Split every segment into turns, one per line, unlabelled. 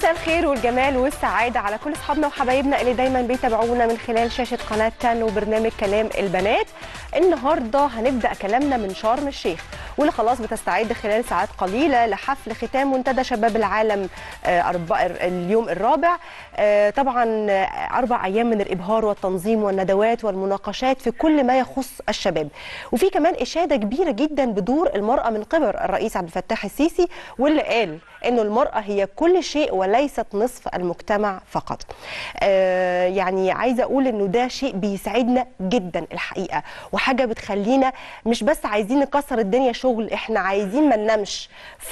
مساء الخير والجمال والسعادة على كل أصحابنا وحبايبنا اللي دايما بيتابعونا من خلال شاشة قناة تن وبرنامج كلام البنات النهاردة هنبدأ كلامنا من شرم الشيخ واللي خلاص بتستعد خلال ساعات قليلة لحفل ختام منتدى شباب العالم آه، أربع اليوم الرابع آه، طبعا آه، أربع أيام من الإبهار والتنظيم والندوات والمناقشات في كل ما يخص الشباب وفي كمان إشادة كبيرة جدا بدور المرأة من قبل الرئيس عبد الفتاح السيسي واللي قال انه المراه هي كل شيء وليست نصف المجتمع فقط آه يعني عايزه اقول انه ده شيء بيسعدنا جدا الحقيقه وحاجه بتخلينا مش بس عايزين نكسر الدنيا شغل احنا عايزين ما ننامش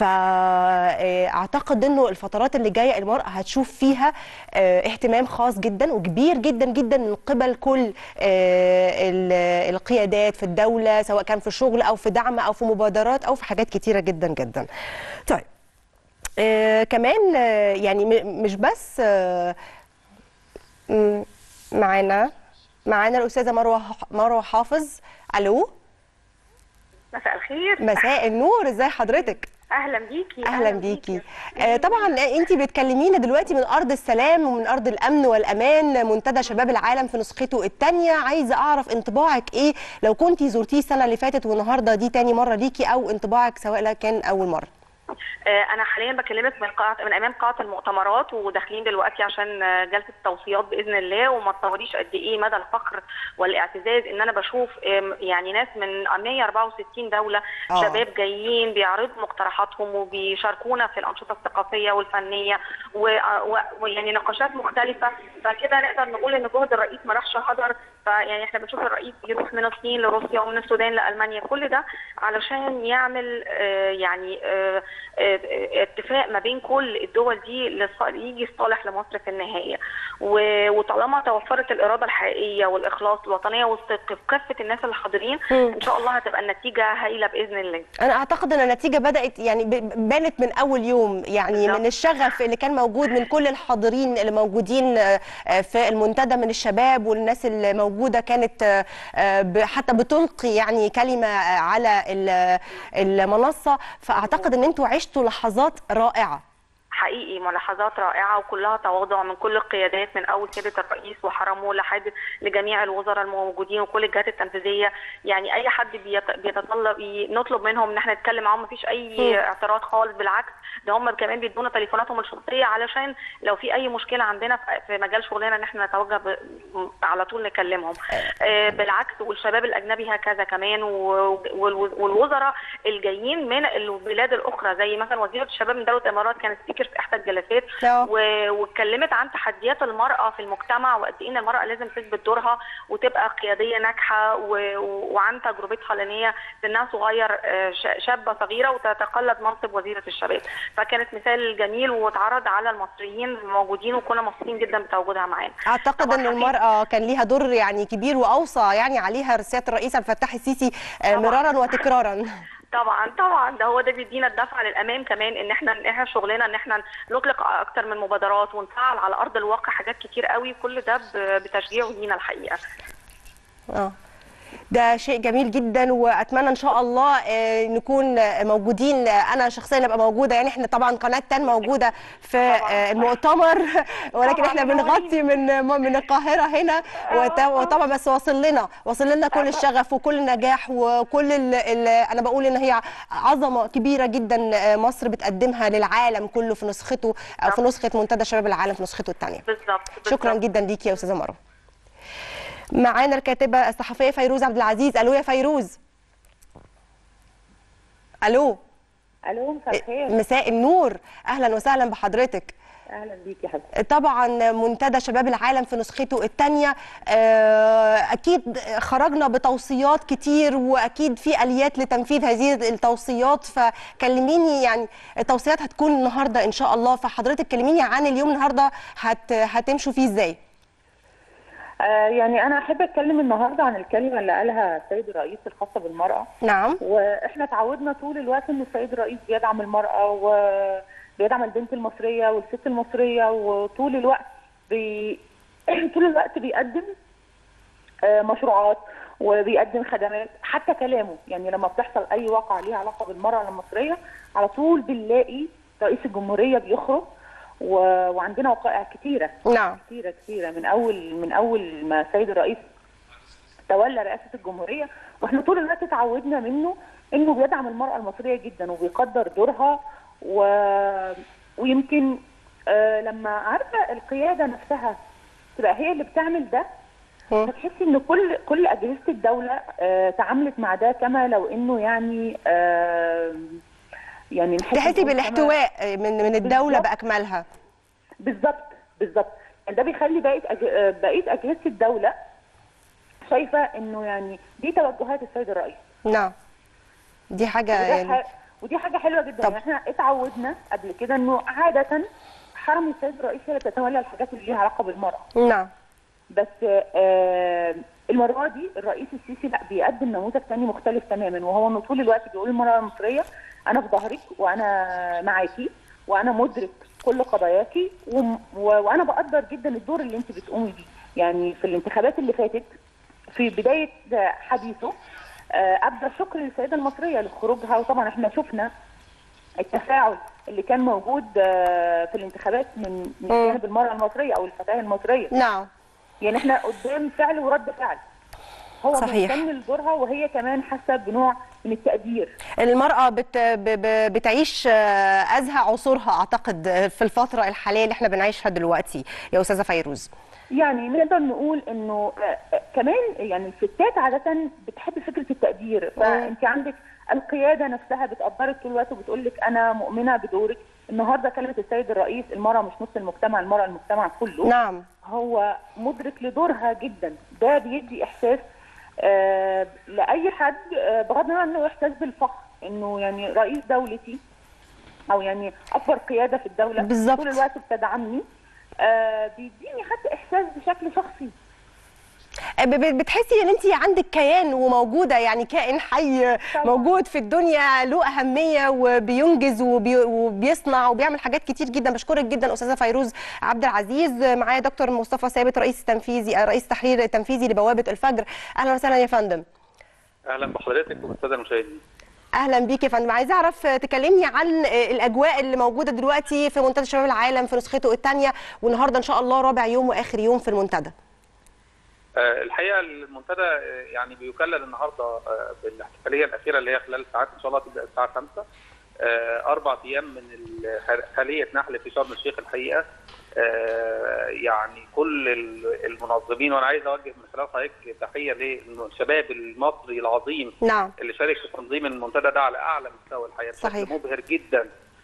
فاعتقد انه الفترات اللي جايه المراه هتشوف فيها آه اهتمام خاص جدا وكبير جدا جدا من قبل كل آه ال- القيادات في الدوله سواء كان في شغل او في دعم او في مبادرات او في حاجات كتيره جدا جدا طيب آه كمان آه يعني م- مش بس آه م- معانا معانا الاستاذه مروه مروه حافظ الو
مساء الخير
مساء النور ازي حضرتك
اهلا بيكي
اهلا بيكي آه طبعا انت بتكلمينا دلوقتي من ارض السلام ومن ارض الامن والامان منتدى شباب العالم في نسخته الثانيه عايزه اعرف انطباعك ايه لو كنتي زرتيه السنه اللي فاتت والنهارده دي تاني مره ليكي او انطباعك سواء كان اول مره
آه انا حاليا بكلمك من قاعه من امام قاعه المؤتمرات وداخلين دلوقتي عشان آه، جلسه توصيات باذن الله وما تصوريش قد ايه مدى الفخر والاعتزاز ان انا بشوف آم، يعني ناس من 164 دوله
آه.
شباب جايين بيعرضوا مقترحاتهم وبيشاركونا في الانشطه الثقافيه والفنيه و- و- ويعني نقاشات مختلفه فكده نقدر نقول ان جهد الرئيس ما راحش هدر فيعني احنا بنشوف الرئيس بيروح من الصين لروسيا ومن السودان لالمانيا كل ده علشان يعمل آه، يعني آه، آه، آه، اتفاق ما بين كل الدول دي لص- يجي صالح لمصر في النهايه و- وطالما توفرت الاراده الحقيقيه والاخلاص الوطنيه والصدق في كافه الناس اللي حاضرين
مم.
ان شاء الله هتبقى النتيجه هايله باذن الله
انا اعتقد ان النتيجه بدات يعني ب- بانت من اول يوم يعني
بالظبط.
من الشغف اللي كان موجود من كل الحاضرين اللي موجودين آه، آه، في المنتدى من الشباب والناس اللي موجوده كانت آه، آه، ب- حتى بتلقي يعني كلمه آه، على ال- المنصه فاعتقد ان انتوا عشتوا لحظات رائعه
حقيقي ملاحظات رائعه وكلها تواضع من كل القيادات من اول سياده الرئيس وحرمه لحد لجميع الوزراء الموجودين وكل الجهات التنفيذيه يعني اي حد بيت- بيتطلب ي- نطلب منهم ان احنا نتكلم معاهم مفيش اي
مم.
اعتراض خالص بالعكس ده هم كمان بيدونا تليفوناتهم الشخصيه علشان لو في اي مشكله عندنا في- في مجال شغلنا ان احنا نتوجه ب- على طول نكلمهم آه، بالعكس والشباب الاجنبي هكذا كمان و- وال- والوزراء الجايين من البلاد الاخرى زي مثلا وزيره الشباب من دوله الامارات كانت سبيكر في احدى الجلسات
آه.
و- واتكلمت عن تحديات المراه في المجتمع وقد ايه ان المراه لازم تثبت دورها وتبقى قياديه ناجحه و- و- وعن تجربتها لان هي سنها صغير آه، ش- شابه صغيره وتتقلد منصب وزيره الشباب فكانت مثال جميل واتعرض على المصريين الموجودين وكنا مبسوطين جدا بتواجدها معانا
اعتقد
طبعاً
ان
حقيقي.
المراه كان ليها دور يعني كبير واوصى يعني عليها سياده الرئيس عبد الفتاح السيسي آه،
طبعاً.
مرارا وتكرارا
طبعا طبعا ده هو ده بيدينا الدفعه للامام كمان ان احنا ان احنا شغلنا ان احنا نطلق اكتر من مبادرات ونفعل على ارض الواقع حاجات كتير قوي كل ده ب- بتشجيعه لينا الحقيقه
اه ده شيء جميل جدا واتمنى ان شاء الله آه، نكون آه، موجودين آه، انا شخصيا ابقى موجوده يعني احنا طبعا قناه تان موجوده في
طبعاً.
آه، المؤتمر ولكن
طبعاً،
احنا
منورين.
بنغطي من من القاهره هنا وت-
آه.
وطبعا بس واصل لنا واصل لنا كل الشغف وكل النجاح وكل ال ال انا بقول ان هي عظمه كبيره جدا آه، مصر بتقدمها للعالم كله في نسخته او في نسخه منتدى شباب العالم في نسخته الثانيه
بالظبط
شكرا
بالظبط.
جدا ليكي يا استاذه مروه معانا الكاتبه الصحفيه فيروز عبد العزيز الو يا فيروز الو
الو مساء الخير
مساء النور اهلا وسهلا بحضرتك
اهلا بيك يا حبيبتي
طبعا منتدى شباب العالم في نسخته الثانيه اكيد خرجنا بتوصيات كتير واكيد في اليات لتنفيذ هذه التوصيات فكلميني يعني التوصيات هتكون النهارده ان شاء الله فحضرتك كلميني عن اليوم النهارده هت هتمشوا فيه ازاي
آه يعني انا احب اتكلم النهارده عن الكلمه اللي قالها السيد الرئيس الخاصه بالمراه
نعم
واحنا تعودنا طول الوقت ان السيد الرئيس بيدعم المراه وبيدعم البنت المصريه والست المصريه وطول الوقت بي... طول الوقت بيقدم آه مشروعات وبيقدم خدمات حتى كلامه يعني لما بتحصل اي واقعه ليها علاقه بالمراه المصريه على طول بنلاقي رئيس الجمهوريه بيخرج و... وعندنا وقائع كتيره
نعم
كتيره كتيره من اول من اول ما السيد الرئيس تولى رئاسه الجمهوريه واحنا طول الوقت اتعودنا منه انه بيدعم المراه المصريه جدا وبيقدر دورها و... ويمكن آه لما عارفه القياده نفسها تبقى هي اللي بتعمل ده
مم.
بتحسي ان كل كل اجهزه الدوله آه تعاملت مع ده كما لو انه يعني آه يعني نحس
تحسي
نقول كما-
بالاحتواء من من الدوله
بالظبط.
باكملها
بالظبط بالظبط يعني ده بيخلي بقيه أج... آه، بقيه اجهزه الدوله شايفه انه يعني دي توجهات السيد الرئيس
نعم دي حاجه
وده
يعني
ح... ودي حاجه حلوه جدا
طب.
يعني احنا اتعودنا قبل كده انه عاده حرم السيد الرئيس هي اللي بتتولى الحاجات اللي ليها علاقه بالمراه
نعم
بس آه المره دي الرئيس السيسي لا بيقدم نموذج تاني مختلف تماما وهو انه طول الوقت بيقول المراه المصريه انا في ظهرك وانا معاكي وانا مدرك كل قضاياكي وم- و- وانا بقدر جدا الدور اللي انت بتقومي بيه يعني في الانتخابات اللي فاتت في بدايه حديثه آه، ابدى شكر للسيده المصريه لخروجها وطبعا احنا شفنا التفاعل اللي كان موجود آه، في الانتخابات من من
مم.
جانب المراه المصريه او الفتاه المصريه
نعم
يعني احنا قدام فعل ورد فعل هو
صحيح.
مهتم لدورها وهي كمان حاسه بنوع من التقدير
المرأة بت ب- ب- بتعيش آه، أزهى عصورها أعتقد آه، في الفترة الحالية اللي احنا بنعيشها دلوقتي يا أستاذة فيروز
يعني نقدر نقول انه آه، آه، كمان يعني الستات عاده بتحب فكره التقدير فانت عندك القياده نفسها بتقدرك طول الوقت وبتقول لك انا مؤمنه بدورك النهارده كلمه السيد الرئيس المراه مش نص المجتمع المراه المجتمع كله
نعم
هو مدرك لدورها جدا ده بيدي احساس آه لاي حد آه بغض النظر عنه احساس بالفخر انه يعني رئيس دولتي او يعني اكبر قياده في الدوله
بالظبط.
طول الوقت بتدعمني آه بيديني حتى احساس بشكل شخصي
آه، ب- ب- بتحسي ان انت عندك كيان وموجوده يعني كائن حي
طبعاً.
موجود في الدنيا له اهميه وبينجز وبي وبيصنع وبيعمل حاجات كتير جدا بشكرك جدا استاذه فيروز عبد العزيز معايا دكتور مصطفى ثابت رئيس تنفيذي آه، رئيس تحرير تنفيذي لبوابه الفجر اهلا وسهلا يا فندم
اهلا بحضرتك وبالساده المشاهدين
اهلا بيك يا فندم عايزه اعرف آه، تكلمني عن آه، الاجواء اللي موجوده دلوقتي في منتدى شباب العالم في نسخته الثانيه والنهارده ان شاء الله رابع يوم واخر يوم في المنتدى
آه، الحقيقه المنتدى آه، يعني بيكلل النهارده آه، بالاحتفاليه الاخيره اللي هي خلال ساعات ان شاء الله تبدا الساعه 5 آه، اربع ايام من ال- خليه نحل في شرم الشيخ الحقيقه آه، يعني كل ال- المنظمين وانا عايز اوجه من خلال حضرتك تحيه للشباب المصري العظيم
نعم
اللي شارك في تنظيم المنتدى ده على اعلى مستوى الحقيقه بشكل
صحيح.
مبهر جدا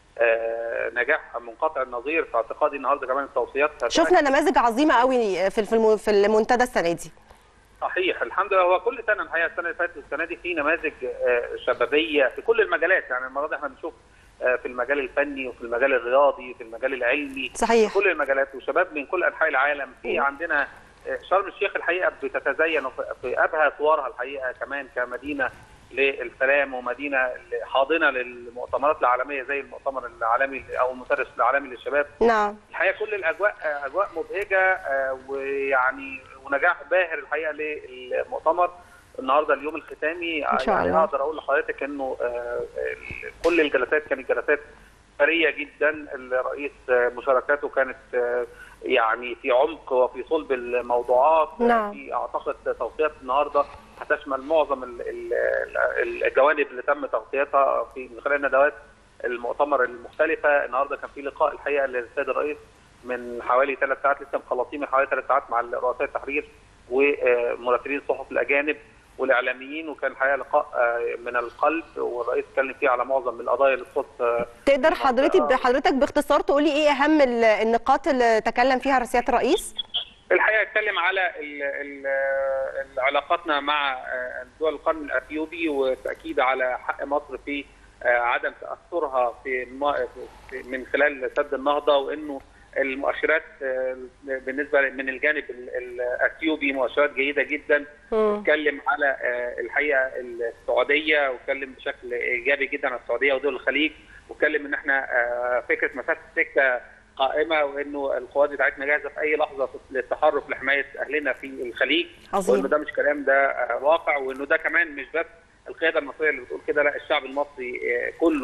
آه، نجاح منقطع النظير في اعتقادي النهارده كمان التوصيات
شفنا نماذج عظيمه قوي في في الم- في المنتدى السنه دي
صحيح الحمد لله هو كل سنه الحقيقه السنه اللي فاتت والسنه دي في نماذج آه، شبابيه في كل المجالات يعني المره دي احنا بنشوف آه، في المجال الفني وفي المجال الرياضي في المجال العلمي
صحيح.
في كل المجالات وشباب من كل انحاء العالم في عندنا آه، شرم الشيخ الحقيقه بتتزين في- في ابهى صورها الحقيقه كمان كمدينه للسلام ومدينه حاضنه للمؤتمرات العالميه زي المؤتمر العالمي او المدرس العالمي للشباب
نعم
الحقيقه كل الاجواء آه، اجواء مبهجه آه، ويعني ونجاح باهر الحقيقه للمؤتمر النهارده اليوم الختامي
إن شاء
يعني
الله.
اقدر اقول لحضرتك انه آه، ال- كل الجلسات كانت جلسات ثريه جدا الرئيس آه، مشاركاته كانت آه، يعني في عمق وفي صلب الموضوعات آه،
نعم.
في اعتقد توصيات النهارده هتشمل معظم ال- ال- ال- الجوانب اللي تم تغطيتها في من خلال ندوات المؤتمر المختلفه النهارده كان في لقاء الحقيقه للسيد الرئيس من حوالي ثلاث ساعات لسه مخلصين من حوالي ثلاث ساعات مع رؤساء التحرير ومراسلين الصحف الاجانب والاعلاميين وكان الحقيقه لقاء آه، من القلب والرئيس اتكلم فيه على معظم القضايا اللي تخص آه،
تقدر
المنطقة.
حضرتك حضرتك باختصار تقولي ايه اهم ال- النقاط اللي تكلم فيها سياده الرئيس
الحقيقه اتكلم على ال ال ال- علاقاتنا مع آه، دول القرن الاثيوبي وتاكيد على حق مصر في آه، عدم تاثرها في الم- في- من خلال سد النهضه وانه المؤشرات آه، بالنسبه من الجانب ال- الاثيوبي مؤشرات جيده جدا
مم.
اتكلم على آه، الحقيقه السعوديه واتكلم بشكل ايجابي جدا عن السعوديه ودول الخليج واتكلم ان احنا آه، فكره مسافه السكه قائمه وانه القوات بتاعتنا جاهزه في اي لحظه للتحرك لحمايه اهلنا في الخليج
عظيم.
وانه ده مش كلام ده آه، واقع وانه ده كمان مش بس القياده المصريه اللي بتقول كده لا الشعب المصري آه، كله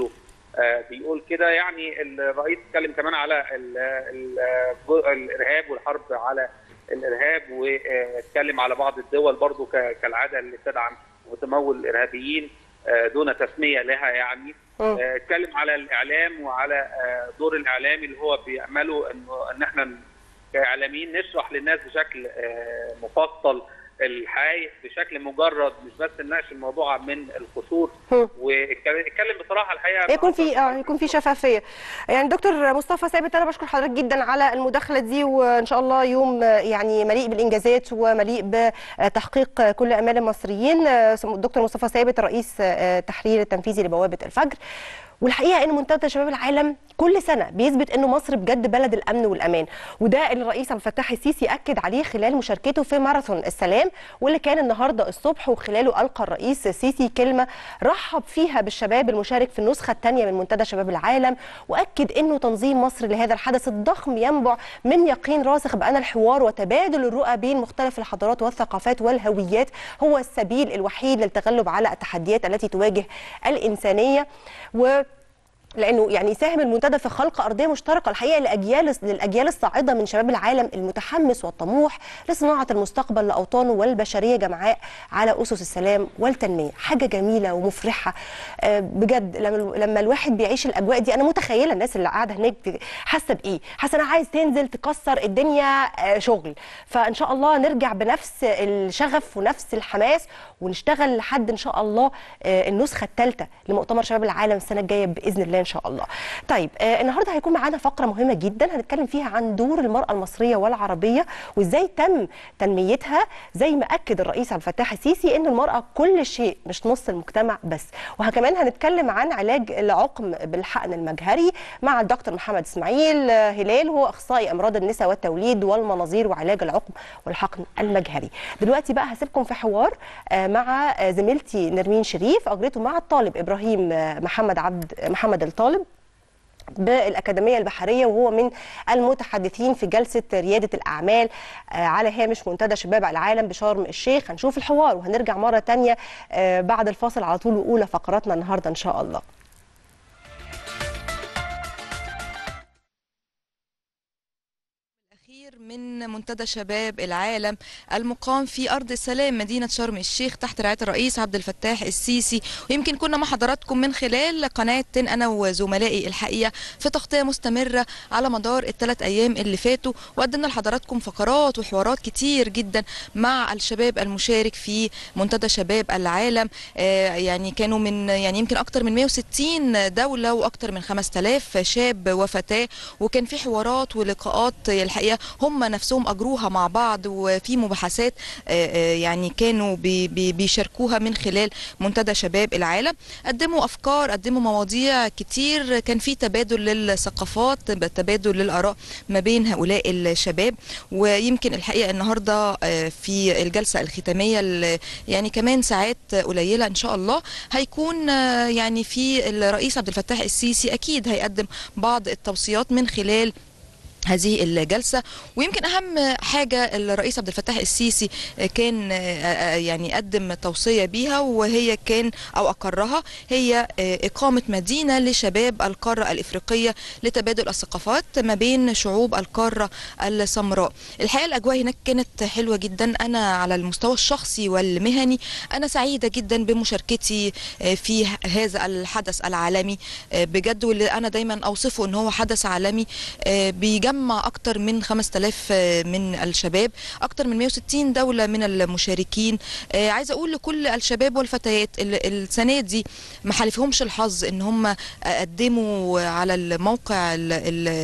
بيقول كده يعني الرئيس اتكلم كمان على ال ال الارهاب والحرب على الارهاب واتكلم على بعض الدول برضو كالعاده اللي تدعم وتمول الارهابيين دون تسميه لها يعني اتكلم على الاعلام وعلى دور الاعلامي اللي هو بيعمله انه ان احنا كاعلاميين نشرح للناس بشكل مفصل الحي بشكل مجرد مش بس نناقش الموضوع من القصور واتكلم بصراحه الحقيقه
يكون في اه يكون في شفافيه يعني دكتور مصطفى ثابت انا بشكر حضرتك جدا على المداخله دي وان شاء الله يوم يعني مليء بالانجازات ومليء بتحقيق كل امال المصريين دكتور مصطفى ثابت رئيس تحرير التنفيذي لبوابه الفجر والحقيقه ان منتدى شباب العالم كل سنه بيثبت ان مصر بجد بلد الامن والامان وده اللي الرئيس عبد الفتاح السيسي اكد عليه خلال مشاركته في ماراثون السلام واللي كان النهارده الصبح وخلاله القى الرئيس السيسي كلمه رحب فيها بالشباب المشارك في النسخه الثانيه من منتدى شباب العالم واكد انه تنظيم مصر لهذا الحدث الضخم ينبع من يقين راسخ بان الحوار وتبادل الرؤى بين مختلف الحضارات والثقافات والهويات هو السبيل الوحيد للتغلب على التحديات التي تواجه الانسانيه و لانه يعني ساهم المنتدى في خلق ارضيه مشتركه الحقيقه لاجيال للاجيال الصاعده من شباب العالم المتحمس والطموح لصناعه المستقبل لاوطانه والبشريه جمعاء على اسس السلام والتنميه حاجه جميله ومفرحه بجد لما لما الواحد بيعيش الاجواء دي انا متخيله الناس اللي قاعده هناك حاسه بايه حاسه انا عايز تنزل تكسر الدنيا شغل فان شاء الله نرجع بنفس الشغف ونفس الحماس ونشتغل لحد ان شاء الله النسخه الثالثه لمؤتمر شباب العالم السنه الجايه باذن الله ان شاء الله. طيب آه النهارده هيكون معانا فقره مهمه جدا هنتكلم فيها عن دور المراه المصريه والعربيه وازاي تم تنميتها زي ما اكد الرئيس عبد الفتاح السيسي ان المراه كل شيء مش نص المجتمع بس وكمان هنتكلم عن علاج العقم بالحقن المجهري مع الدكتور محمد اسماعيل هلال هو اخصائي امراض النساء والتوليد والمناظير وعلاج العقم والحقن المجهري. دلوقتي بقى هسيبكم في حوار آه مع زميلتي نرمين شريف اجرته مع الطالب ابراهيم محمد عبد محمد الطالب بالأكاديمية البحرية وهو من المتحدثين في جلسة ريادة الأعمال على هامش منتدى شباب العالم بشرم الشيخ هنشوف الحوار وهنرجع مرة تانية بعد الفاصل على طول وأولى فقراتنا النهاردة إن شاء الله
من منتدى شباب العالم المقام في ارض السلام مدينه شرم الشيخ تحت رعايه الرئيس عبد الفتاح السيسي ويمكن كنا مع حضراتكم من خلال قناه انا وزملائي الحقيقه في تغطيه مستمره على مدار الثلاث ايام اللي فاتوا وقدمنا لحضراتكم فقرات وحوارات كتير جدا مع الشباب المشارك في منتدى شباب العالم آه يعني كانوا من يعني يمكن اكثر من 160 دوله واكثر من 5000 شاب وفتاه وكان في حوارات ولقاءات الحقيقه هم نفسهم اجروها مع بعض وفي مباحثات يعني كانوا بيشاركوها من خلال منتدى شباب العالم قدموا افكار قدموا مواضيع كتير كان في تبادل للثقافات تبادل للاراء ما بين هؤلاء الشباب ويمكن الحقيقه النهارده في الجلسه الختاميه يعني كمان ساعات قليله ان شاء الله هيكون يعني في الرئيس عبد الفتاح السيسي اكيد هيقدم بعض التوصيات من خلال هذه الجلسه ويمكن اهم حاجه الرئيس عبد الفتاح السيسي كان يعني قدم توصيه بيها وهي كان او اقرها هي اقامه مدينه لشباب القاره الافريقيه لتبادل الثقافات ما بين شعوب القاره السمراء الحقيقه الاجواء هناك كانت حلوه جدا انا على المستوى الشخصي والمهني انا سعيده جدا بمشاركتي في هذا الحدث العالمي بجد واللي انا دايما اوصفه ان هو حدث عالمي بيجمع جمع أكثر من 5000 من الشباب أكثر من 160 دولة من المشاركين آه عايزة أقول لكل الشباب والفتيات السنة دي ما حالفهمش الحظ إن هم قدموا على الموقع ال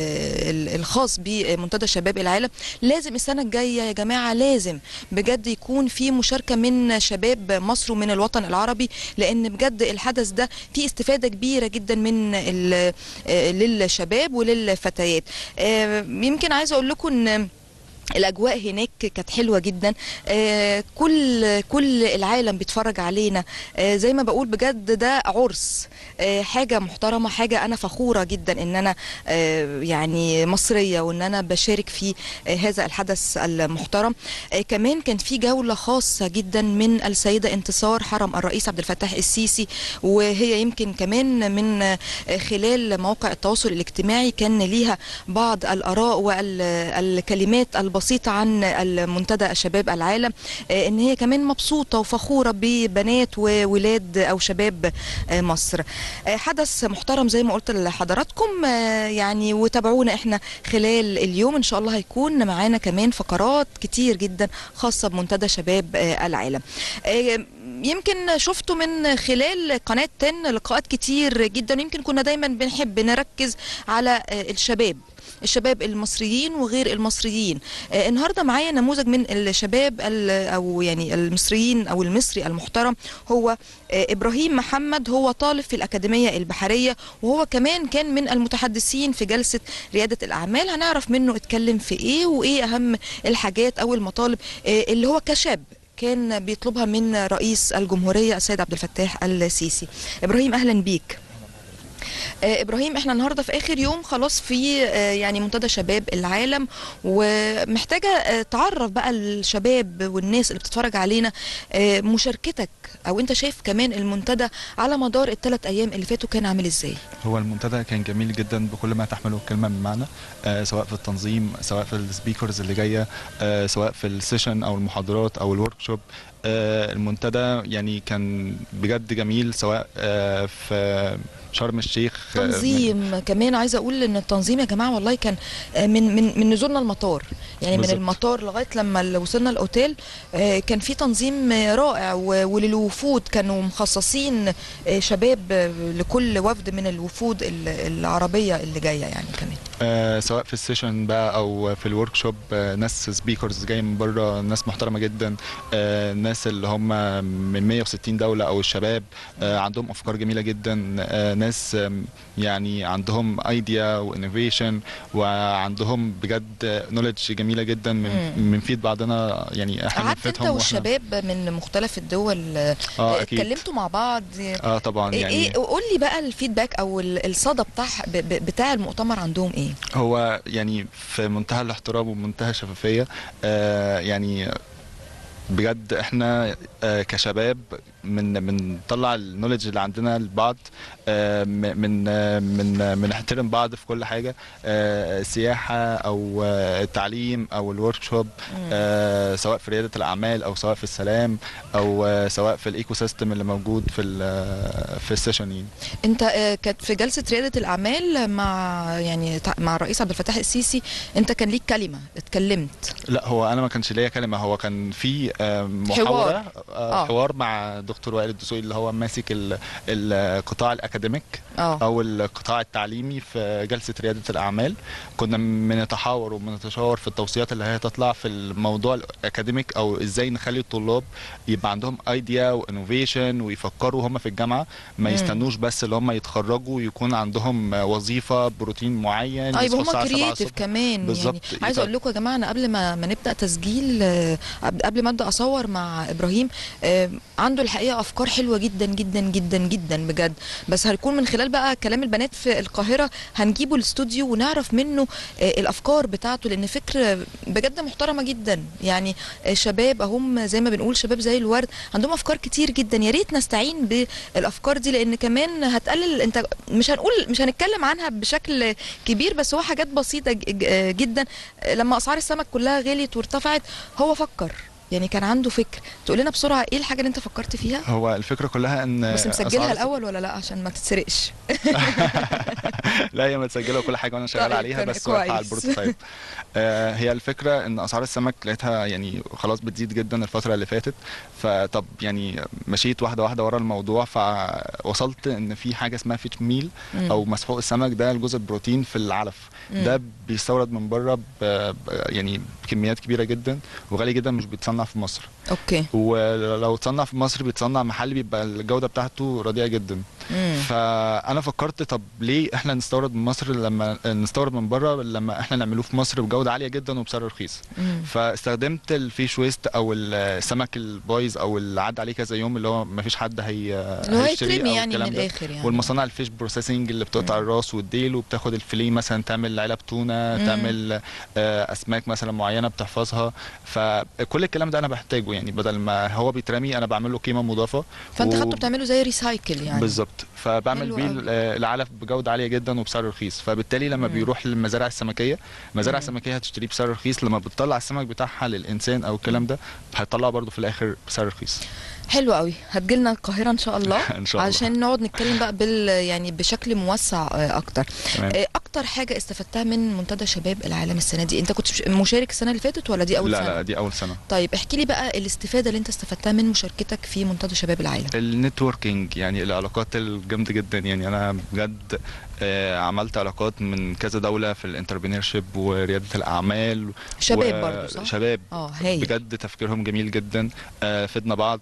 ال الخاص بمنتدى شباب العالم لازم السنة الجاية يا جماعة لازم بجد يكون في مشاركة من شباب مصر ومن الوطن العربي لأن بجد الحدث ده فيه استفادة كبيرة جدا من للشباب وللفتيات آه يمكن عايزه اقول لكم ان الاجواء هناك كانت حلوه جدا آه، كل كل العالم بيتفرج علينا آه، زي ما بقول بجد ده عرس آه، حاجه محترمه حاجه انا فخوره جدا ان انا آه، يعني مصريه وان انا بشارك في آه، هذا الحدث المحترم آه، كمان كان في جوله خاصه جدا من السيده انتصار حرم الرئيس عبد الفتاح السيسي وهي يمكن كمان من آه، خلال مواقع التواصل الاجتماعي كان ليها بعض الاراء والكلمات البسيطه عن المنتدى شباب العالم آه، ان هي كمان مبسوطه وفخوره ببنات وولاد او شباب آه، مصر آه، حدث محترم زي ما قلت لحضراتكم آه، يعني وتابعونا احنا خلال اليوم ان شاء الله هيكون معانا كمان فقرات كتير جدا خاصه بمنتدى شباب آه، العالم آه، يمكن شفتوا من خلال قناه 10 لقاءات كتير جدا يمكن كنا دايما بنحب نركز على آه، الشباب الشباب المصريين وغير المصريين آه النهارده معايا نموذج من الشباب ال- او يعني المصريين او المصري المحترم هو آه ابراهيم محمد هو طالب في الاكاديميه البحريه وهو كمان كان من المتحدثين في جلسه رياده الاعمال هنعرف منه اتكلم في ايه وايه اهم الحاجات او المطالب آه اللي هو كشاب كان بيطلبها من رئيس الجمهوريه السيد عبد الفتاح السيسي ابراهيم اهلا بيك آه، ابراهيم احنا النهارده في اخر يوم خلاص في آه، يعني منتدى شباب العالم ومحتاجه آه، تعرف بقى الشباب والناس اللي بتتفرج علينا آه، مشاركتك او انت شايف كمان المنتدى على مدار الثلاث ايام اللي فاتوا كان عامل ازاي
هو المنتدى كان جميل جدا بكل ما تحمله الكلمه من معنى آه سواء في التنظيم سواء في السبيكرز اللي جايه آه سواء في السيشن او المحاضرات او الورك شوب آه المنتدى يعني كان بجد جميل سواء آه في شرم الشيخ آه،
تنظيم كمان عايزه اقول ان التنظيم يا جماعه والله كان آه، من من من نزولنا المطار يعني
بالظبط.
من المطار لغايه لما ال- وصلنا الاوتيل آه، كان في تنظيم آه، رائع و- وللوفود كانوا مخصصين آه، شباب آه، لكل وفد من الوفود ال- العربيه اللي جايه يعني كمان
آه سواء في السيشن بقى او في الورك شوب آه ناس سبيكرز جاي من بره ناس محترمه جدا آه ناس اللي هم من 160 دوله او الشباب آه عندهم افكار جميله جدا آه ناس آم، يعني عندهم ايديا وانوفيشن وعندهم بجد نوليدج جميله جدا من
مم.
بنفيد بعضنا يعني احنا
قعدت انت
بنفيدهم واحنا
والشباب من مختلف الدول آه،
اه اكيد
اتكلمتوا مع بعض
اه طبعا
ايه
يعني
ايه قول لي بقى الفيدباك او ال- الصدى بتاع ب- ب- بتاع المؤتمر عندهم ايه
هو يعني في منتهى الاحترام ومنتهى الشفافية آه يعني بجد احنا آه كشباب من بنطلع النولج اللي عندنا لبعض آه م- من آه من آه بنحترم بعض في كل حاجة آه سياحة او آه التعليم او الورك شوب آه سواء في ريادة الاعمال او سواء في السلام او آه سواء في الايكو سيستم اللي موجود في ال- في السيشن يعني.
انت آه، كانت في جلسه رياده الاعمال مع يعني تع- مع الرئيس عبد الفتاح السيسي انت كان ليك كلمه اتكلمت
لا هو انا ما كانش ليا كلمه هو كان في آه، محاوره
حوار.
آه.
آه.
حوار مع دكتور وائل الدسوقي اللي هو ماسك ال- القطاع الاكاديميك
اه
او القطاع التعليمي في جلسه رياده الاعمال كنا بنتحاور وبنتشاور في التوصيات اللي هي تطلع في الموضوع الاكاديميك او ازاي نخلي الطلاب يبقى عندهم ايديا وانوفيشن ويفكروا هم في الجامعه ما
مم.
يستنوش بس اللي هم يتخرجوا ويكون عندهم وظيفه بروتين معين
طيب
يصحوا
هما
الساعة 7
كرييتيف
الصبح.
كمان
بالظبط.
يعني عايزه اقول لكم يا جماعه انا قبل ما ما نبدا تسجيل آه، قبل قبل ما ابدا اصور مع ابراهيم آه، عنده الحقيقه افكار حلوه جدا جدا جدا جدا بجد بس هيكون من خلال بقى كلام البنات في القاهره هنجيبه الاستوديو ونعرف منه آه، الافكار بتاعته لان فكر بجد محترمه جدا يعني آه، شباب هم زي ما بنقول شباب زي الورد عندهم افكار كتير جدا يا ريت نستعين بالافكار دي لان كمان هتقلل انت مش هنقول مش هنتكلم عنها بشكل كبير بس هو حاجات بسيطه ج- ج- جدا لما اسعار السمك كلها غليت وارتفعت هو فكر يعني كان عنده فكر تقول لنا بسرعه ايه الحاجه اللي انت فكرت فيها
هو الفكره كلها ان
بس مسجلها
أسعار-
الاول ولا لا عشان ما تتسرقش
لا هي متسجله وكل حاجه وانا شغال
طيب،
عليها
كان
بس واقفه على
كويس.
البروتوتايب آه هي الفكره ان اسعار السمك لقيتها يعني خلاص بتزيد جدا الفتره اللي فاتت فطب يعني مشيت واحده واحده ورا الموضوع فوصلت ان في حاجه اسمها فيت ميل
مم.
او مسحوق السمك ده الجزء البروتين في العلف
مم.
ده بيستورد من بره ب- ب- يعني بكميات كبيره جدا وغالي جدا مش بيتصنع بيتصنع في مصر
اوكي
ولو اتصنع في مصر بيتصنع محلي بيبقى الجوده بتاعته رديئه جدا
مم.
فانا فكرت طب ليه احنا نستورد من مصر لما نستورد من بره لما احنا نعملوه في مصر بجوده عاليه جدا وبسعر رخيص
مم.
فاستخدمت الفيش ويست او السمك البايظ او اللي عدى عليه كذا يوم اللي هو ما فيش حد هي
اللي هو
هيشتريه
يترمي
أو
يعني من
الكلام ده.
الاخر يعني
والمصانع الفيش بروسيسنج اللي بتقطع الراس والديل وبتاخد الفيليه مثلا تعمل علب تونه
مم.
تعمل آه، اسماك مثلا معينه بتحفظها فكل الكلام ده انا بحتاجه يعني بدل ما هو بيترمي انا بعمل له قيمه مضافه
فانت
و-
خدته بتعمله زي ريسايكل يعني
بالظبط فبعمل
حلو
بيه
أوي.
ال- آه، العلف بجوده عاليه جدا وبسعر رخيص فبالتالي لما
مم.
بيروح للمزارع السمكيه المزارع
مم.
السمكيه هتشتريه بسعر رخيص لما بتطلع السمك بتاعها للانسان او الكلام ده هتطلعه برضه في الاخر بسعر رخيص
حلو قوي هتجيلنا القاهره ان شاء الله
ان شاء الله
عشان نقعد نتكلم بقى بال يعني بشكل موسع آه، اكتر
تمام.
آه، اكتر حاجه استفدتها من منتدى شباب العالم السنه دي انت كنت مش- مشارك السنه اللي فاتت ولا دي اول
لا
سنه
لا دي اول سنه
طيب احكي لي بقى الاستفاده اللي انت استفدتها من مشاركتك في منتدى شباب العالم
النتوركينج يعني العلاقات الجامده جدا يعني انا بجد آه، عملت علاقات من كذا دوله في الانتربرينورشيب ورياده الاعمال
شباب برضو صح
شباب
اه هايل
بجد تفكيرهم جميل جدا آه، فدنا بعض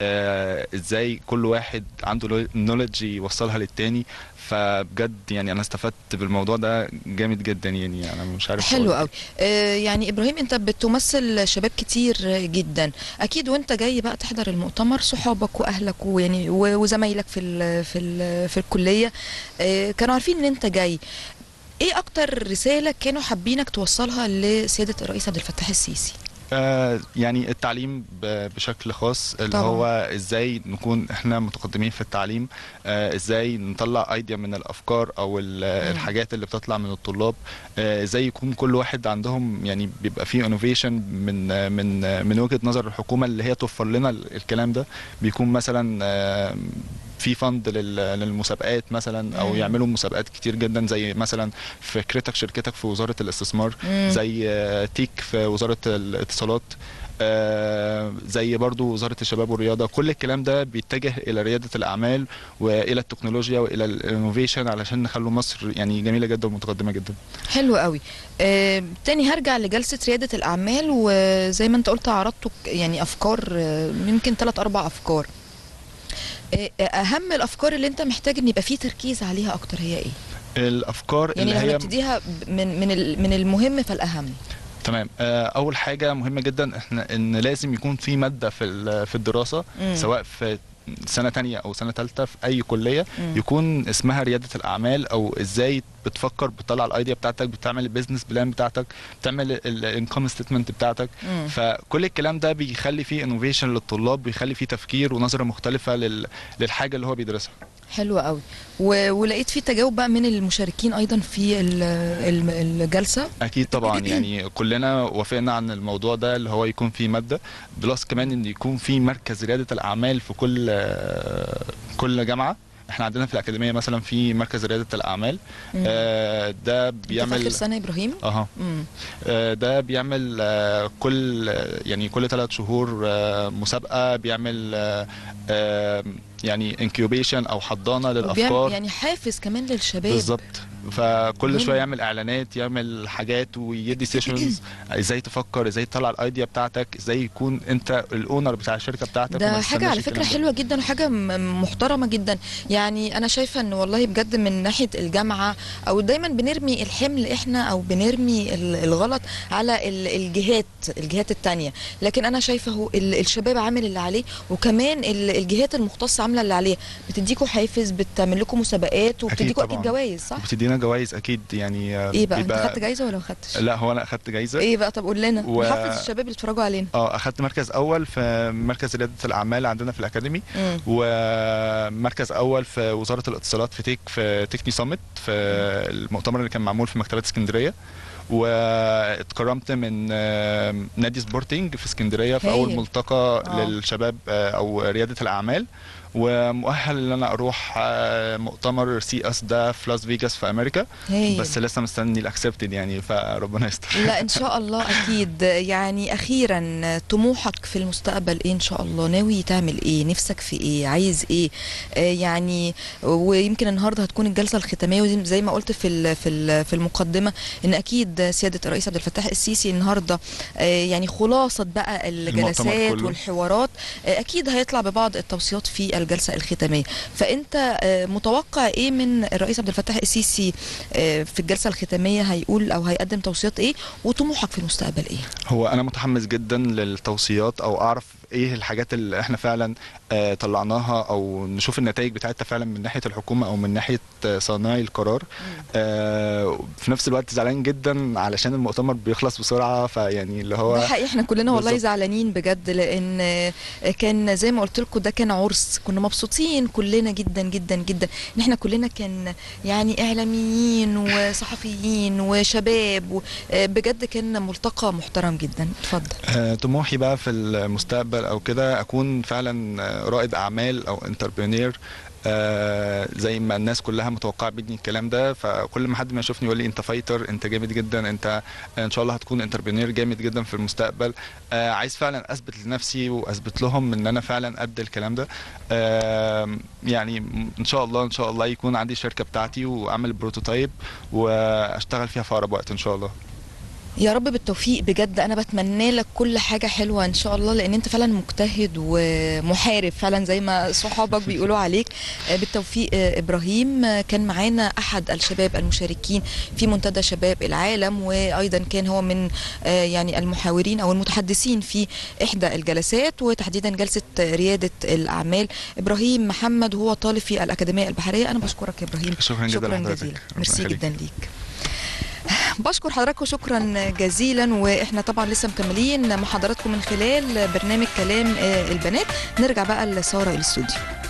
آه، ازاي كل واحد عنده نولج يوصلها للتاني فبجد يعني انا استفدت بالموضوع ده جامد جدا يعني انا مش عارف
حلو
أقول.
قوي آه يعني ابراهيم انت بتمثل شباب كتير جدا اكيد وانت جاي بقى تحضر المؤتمر صحابك واهلك ويعني و- وزمايلك في ال في ال في الكليه آه كانوا عارفين ان انت جاي ايه اكتر رساله كانوا حابينك توصلها لسياده الرئيس عبد الفتاح السيسي
آه يعني التعليم ب- بشكل خاص اللي
طبعاً.
هو ازاي نكون احنا متقدمين في التعليم آه ازاي نطلع ايديا من الافكار او ال-
مم.
الحاجات اللي بتطلع من الطلاب آه ازاي يكون كل واحد عندهم يعني بيبقى فيه انوفيشن من آه من آه من وجهة نظر الحكومة اللي هي توفر لنا ال- الكلام ده بيكون مثلا آه في فند لل- للمسابقات مثلا او
مم.
يعملوا مسابقات كتير جدا زي مثلا فكرتك شركتك في وزارة الاستثمار
مم.
زي آه، تيك في وزاره الاتصالات آه، زي برضو وزاره الشباب والرياضه كل الكلام ده بيتجه الى رياده الاعمال والى التكنولوجيا والى الانوفيشن علشان نخلوا مصر يعني جميله جدا ومتقدمه جدا
حلو قوي آه تاني هرجع لجلسه رياده الاعمال وزي ما انت قلت عرضتوا ك- يعني افكار آه، يمكن ثلاث اربع افكار آه، اهم الافكار اللي انت محتاج ان يبقى فيه تركيز عليها اكتر هي ايه
الافكار
يعني
اللي
لو
هي
نبتديها ب- من من ال- من المهم فالاهم
تمام آه، اول حاجه مهمه جدا احنا ان لازم يكون في ماده في ال- في الدراسه
مم.
سواء في سنه تانية او سنه ثالثه في اي كليه
مم.
يكون اسمها رياده الاعمال او ازاي بتفكر بتطلع الايديا بتاعتك بتعمل البيزنس بلان بتاعتك بتعمل الانكم ستيتمنت بتاعتك
مم.
فكل الكلام ده بيخلي فيه انوفيشن للطلاب بيخلي فيه تفكير ونظره مختلفه لل... للحاجه اللي هو بيدرسها
حلو قوي و... ولقيت في تجاوب بقى من المشاركين ايضا في ال- الم- الجلسه
اكيد طبعا يعني كلنا وافقنا عن الموضوع ده اللي هو يكون فيه ماده بلس كمان ان يكون في مركز رياده الاعمال في كل كل جامعه احنا عندنا في الاكاديميه مثلا في مركز رياده الاعمال
مم.
آه، ده
انت في
بيعمل
اخر سنه يا ابراهيم
اها
مم.
آه، ده بيعمل آه، كل يعني كل ثلاث شهور آه، مسابقه بيعمل آه، آه، يعني انكيوبيشن او حضانه
وبيعمل
للافكار
يعني حافز كمان للشباب
بالظبط فكل
مهم.
شويه يعمل اعلانات يعمل حاجات ويدي سيشنز ازاي تفكر ازاي تطلع الايديا بتاعتك ازاي يكون انت الاونر بتاع الشركه بتاعتك
ده
وما
حاجة
تستناش
على فكرة
الكلام ده.
حلوة جدا وحاجة م- محترمة جدا يعني أنا شايفة إن والله بجد من ناحية الجامعة أو دايما بنرمي الحمل إحنا أو بنرمي ال- الغلط على ال- الجهات الجهات التانية لكن أنا شايفة هو ال- الشباب عامل اللي عليه وكمان ال- الجهات المختصة عاملة اللي عليها بتديكوا حافز بتعمل لكم مسابقات وبتديكوا أكيد
طبعاً.
جوائز صح؟
بتدينا جوائز اكيد يعني آه،
إيه بقى أنت
بيبقى-
خدت جايزة ولا ما خدتش؟
لا هو انا اخدت جايزه
إيه بقى طب قول لنا
و-
نحفز الشباب اللي بيتفرجوا علينا
اه اخدت مركز اول في مركز رياده الاعمال عندنا في الاكاديمي
مم.
ومركز اول في وزاره الاتصالات في تيك في تكني سامت في المؤتمر اللي كان معمول في مكتبه اسكندريه واتكرمت من آه، نادي سبورتنج في اسكندريه في اول
هايل.
ملتقى
آه.
للشباب آه، او رياده الاعمال ومؤهل ان انا اروح آه، مؤتمر سي اس ده في لاس فيجاس في امريكا
هايل.
بس لسه مستني الاكسبتد يعني فربنا يستر
لا ان شاء الله اكيد يعني اخيرا طموحك في المستقبل ايه ان شاء الله ناوي تعمل ايه نفسك في ايه عايز ايه آه يعني ويمكن النهارده هتكون الجلسه الختاميه وزي زي ما قلت في ال- في ال- في المقدمه ان اكيد سياده الرئيس عبد الفتاح السيسي النهارده آه يعني خلاصه بقى الجلسات
كله.
والحوارات آه اكيد هيطلع ببعض التوصيات في الجلسه الختاميه فانت آه متوقع ايه من الرئيس عبد الفتاح السيسي آه في الجلسه الختاميه هيقول او هيقدم توصيات ايه وطموحك في المستقبل ايه
هو انا متحمس جدا للتوصيات او اعرف ايه الحاجات اللي احنا فعلا آه، طلعناها او نشوف النتائج بتاعتها فعلا من ناحيه الحكومه او من ناحيه آه، صانعي القرار آه، في نفس الوقت زعلان جدا علشان المؤتمر بيخلص بسرعه فيعني اللي هو
ده حقيقي احنا كلنا والله
بالظبط.
زعلانين بجد لان آه، كان زي ما قلت لكم ده كان عرس كنا مبسوطين كلنا جدا جدا جدا ان احنا كلنا كان يعني اعلاميين وصحفيين وشباب و- آه، بجد كان ملتقى محترم جدا اتفضل
آه، طموحي بقى في المستقبل او كده اكون فعلا آه، رائد اعمال او انتربرينير زي ما الناس كلها متوقعه مني الكلام ده فكل ما حد ما يشوفني يقول لي انت فايتر انت جامد جدا انت ان شاء الله هتكون انتربرينير جامد جدا في المستقبل آه، عايز فعلا اثبت لنفسي واثبت لهم ان انا فعلا قد الكلام ده آه، يعني ان شاء الله ان شاء الله يكون عندي شركه بتاعتي واعمل بروتوتايب واشتغل فيها في اقرب وقت ان شاء الله
يا رب بالتوفيق بجد انا بتمنى لك كل حاجه حلوه ان شاء الله لان انت فعلا مجتهد ومحارب فعلا زي ما صحابك بيقولوا عليك آه، بالتوفيق آه، ابراهيم آه، كان معانا احد الشباب المشاركين في منتدى شباب العالم وايضا كان هو من آه، يعني المحاورين او المتحدثين في احدى الجلسات وتحديدا جلسه آه، رياده الاعمال ابراهيم محمد وهو طالب في الاكاديميه البحريه انا بشكرك يا ابراهيم
شكرا جدا
شكرا
لحضرتك
جزيلا
ربنا
ميرسي
يخليك.
جدا ليك بشكر حضراتكم شكرا جزيلا واحنا طبعا لسه مكملين مع حضراتكم من خلال برنامج كلام آه، البنات نرجع بقى لساره الاستوديو